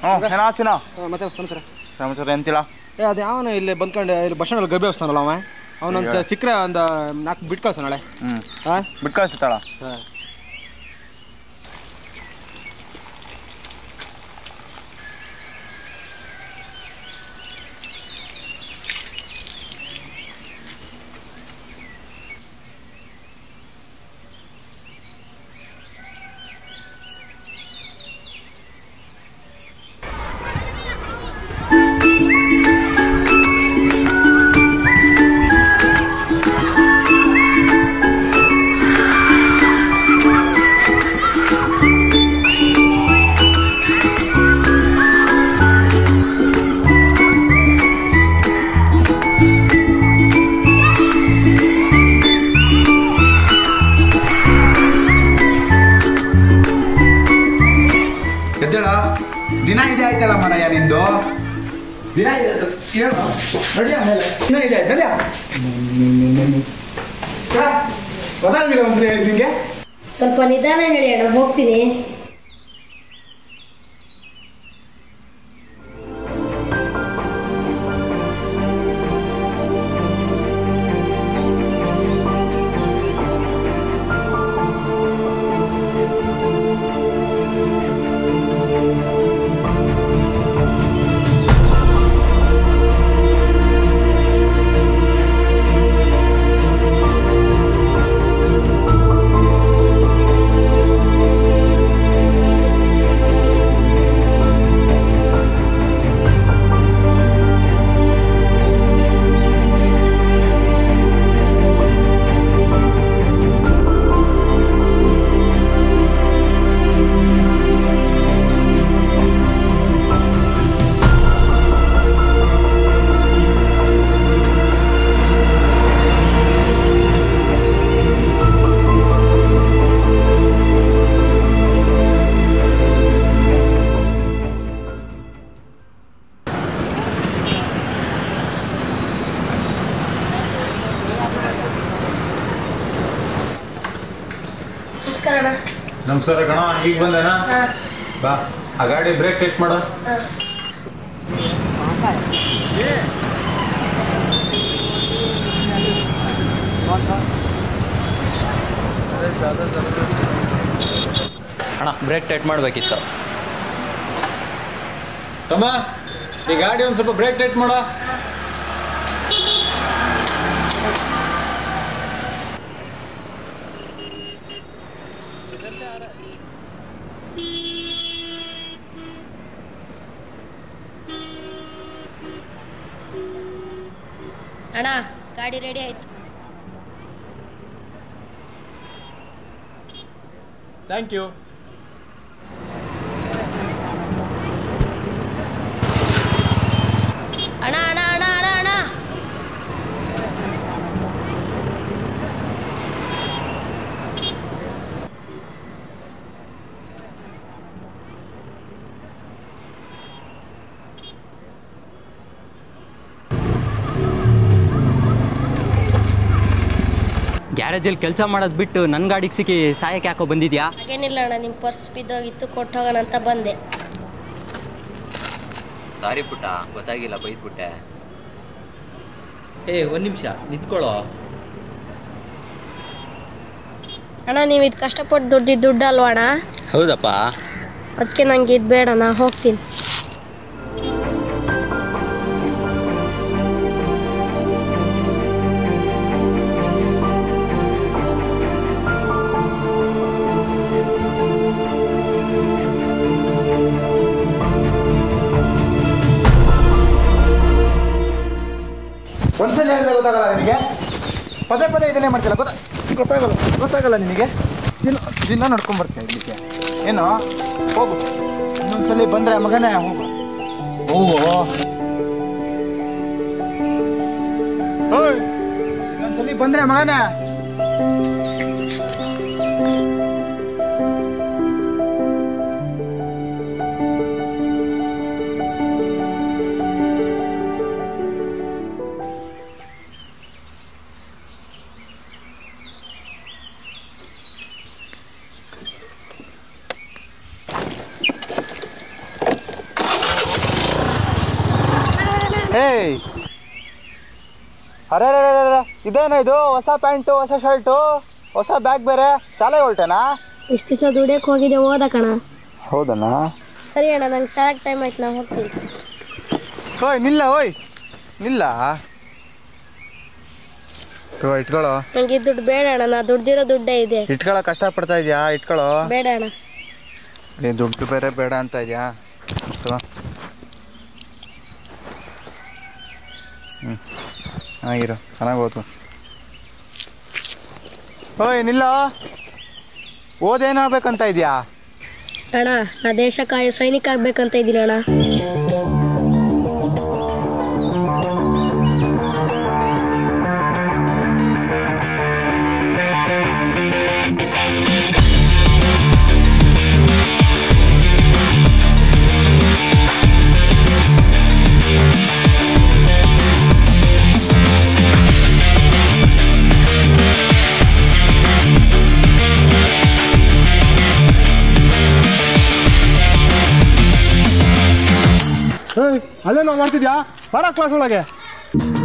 ಹ್ಞೂ ಏನೋ ಆಸಿನ ಮತ್ತೆ ಸಮಾಚಾರ ಸಮಾಚಾರ ಎಂತಿಲ್ಲ ಏ ಅದು ಯಾವನ ಇಲ್ಲಿ ಬಂದ್ಕೊಂಡು ಇಲ್ಲಿ ಬಸ್ ಸ್ಟ್ಯಾಂಡಲ್ಲಿ ಗಬ್ಬಿ ಹೊಸ್ತಾನಲ್ಲ ಅವ ಅವನೊಂದು ಸಿಕ್ಕರೆ ಒಂದು ನಾಲ್ಕು ಬಿಟ್ಟು ಕಳ್ಸ ನಾಳೆ ಹ್ಞೂ ಹಾಂ ಬಿಟ್ಟು ಕಳಿಸ್ತಾಳ ಎದ್ದೇಳ ದಿನ ಇದೆ ಆಯ್ತಲ್ಲ ಮರಯ್ಯ ನಿಂದು ದಿನ ಇದೆ ಆಯ್ತು. ಹೇಳು ನಡಿಯ ಮೇಲೆ ದಿನ ಇದೆ ಆಯ್ತು ನಡಿಯ ಗೊತ್ತಾಗಿಲ್ಲ ಒಂದ್ಸರಿ ಹೇಳಿದ್ ನಿಂಗೆ ಸ್ವಲ್ಪ ನಿಧಾನ ಹೇಳಿ ಅಣ್ಣ ಹೋಗ್ತೀನಿ ನಮಸ್ಕಾರ ಅಣ್ಣ ನಮಸ್ಕಾರ ಕಣ ಈಗ ಬಂದೇನ ಬಾ ಆ ಗಾಡಿ ಬ್ರೇಕ್ ಟೆಸ್ಟ್ ಮಾಡು ಅಣ್ಣ ಬ್ರೇಕ್ ಟೈಟ್ ಮಾಡಬೇಕಿತ್ತು ತಮ್ಮ ಈ ಗಾಡಿ ಒಂದು ಸ್ವಲ್ಪ ಬ್ರೇಕ್ ಟೈಟ್ ಮಾಡು ಅಣ್ಣ ಗಾಡಿ ರೆಡಿ ಆಯ್ತು ಥ್ಯಾಂಕ್ ಯು ಅಣ್ಣ ಅಣ್ಣ ಅಣ್ಣ ಅಣ್ಣ ಅಣ್ಣ ಗ್ಯಾರೇಜಲ್ಲಿ ಕೆಲಸ ಮಾಡೋದು ಬಿಟ್ಟು ನನ್ನ ಗಾಡಿಗೆ ಸಿಕ್ಕಿ ಸಾಯಕ್ಕೆ ಯಾಕೋ ಬಂದಿದ್ಯಾ ಹಾಗೇನಿಲ್ಲ ಅಣ್ಣ ನಿಮ್ಮ ಪರ್ಸ್ ಬಿದ್ದೋಗಿತ್ತು ಕೊಟ್ಟು ಹೋಗೋಣ ಅಂತ ಬಂದೆ ಸಾರಿ ಪುಟ್ಟ ಗೊತ್ತಾಗಿಲ್ಲ ಬೈದ್ಬಿಟ್ಟೆ ಏ ಒಂದು ನಿಮಿಷ ನಿಂತ್ಕೊಳ್ಳೋ ಅಣ್ಣ ನೀವು ಇದು ಕಷ್ಟಪಟ್ಟು ದುಡ್ಡಿದ್ದು ದುಡ್ಡು ಅಲ್ವಾ ಅಣ್ಣ ಹೌದಪ್ಪ ಅದಕ್ಕೆ ನಂಗೆ ಇದು ಬೇಡ ನಾ ಹೋಗ್ತೀನಿ ಒಂದ್ಸಲ ಹೇಳಿದ್ರೆ ಗೊತ್ತಾಗಲ್ಲ ನಿನಗೆ ಪದೇ ಪದೇ ಇದನ್ನೇ ಮಾಡ್ತಿಲ್ಲ ಗೊತ್ತಾ ಗೊತ್ತಾಗಲ್ಲ ಗೊತ್ತಾಗಲ್ಲ ನಿನಗೆ ದಿನ ದಿನ ನಡ್ಕೊಂಡ್ ಬರ್ತೀಯ ಇಲ್ಲಿಗೆ ಏನು ಹೋಗು ಇನ್ನೊಂದ್ಸಲಿ ಬಂದ್ರೆ ಮಗನೇ ಹೋಗು ಹೋಗು ಓಯ್ ಇನ್ನೊಂದ್ಸಲಿ ಬಂದ್ರೆ ಮಗನೇ ಹೇಯ್ ಅರೆ ಇದೇನ ಇದು ಹೊಸ ಪ್ಯಾಂಟು ಹೊಸ ಶರ್ಟು ಹೊಸ ಬ್ಯಾಗ್ ಬೇರೆ ಶಾಲೆಗೆ ಹೊರಟೇನಾ ಇಷ್ಟು ದಿವಸ ದುಡಿಯಕ್ಕೆ ಹೋಗಿದೆ ಓದ ಕಣ ಹೌದಣ್ಣ ಸರಿ ಅಣ್ಣ ನಂಗೆ ಶಾಲೆಗೆ ಟೈಮ್ ಆಯ್ತು ನಾ ಹೋಗ್ತೀನಿ ಓಯ್ ನಿಲ್ಲ ಓಯ್ ನಿಲ್ಲ ತಗೋ ಇಟ್ಕೊಳ್ಳೋ ನಂಗೆ ಈ ದುಡ್ಡು ಬೇಡ ಅಣ್ಣ ನಾ ದುಡ್ದಿರೋ ದುಡ್ಡೇ ಇದೆ ಇಟ್ಕೊಳ್ಳೋ ಕಷ್ಟಪಡ್ತಾ ಇದೆಯಾ ಇಟ್ಕೊಳ್ಳೋ ಬೇಡ ಅಣ್ಣ ಏ ದುಡ್ಡು ಬೇರೆ ಬೇಡ ಅಂತ ಇದೆಯಾ ತಗೋ ಹ್ಞೂ ಚೆನ್ನಾಗಿರು ಚೆನ್ನಾಗಿ ಓದು ಓಯ್ ನಿಲ್ಲ ಓದೇನಾಗ್ಬೇಕಂತ ಇದೆಯಾ ಅಣ್ಣ ನಾ ದೇಶ ಕಾಯೋ ಸೈನಿಕ ಆಗ್ಬೇಕಂತ ಇದ್ದೀನಿ ಅಣ್ಣ ಅಲ್ಲೇ ನಾವು ಮಾಡ್ತಿದ್ಯಾ ಬರ ಕ್ಲಾಸ್ ಒಳಗೆ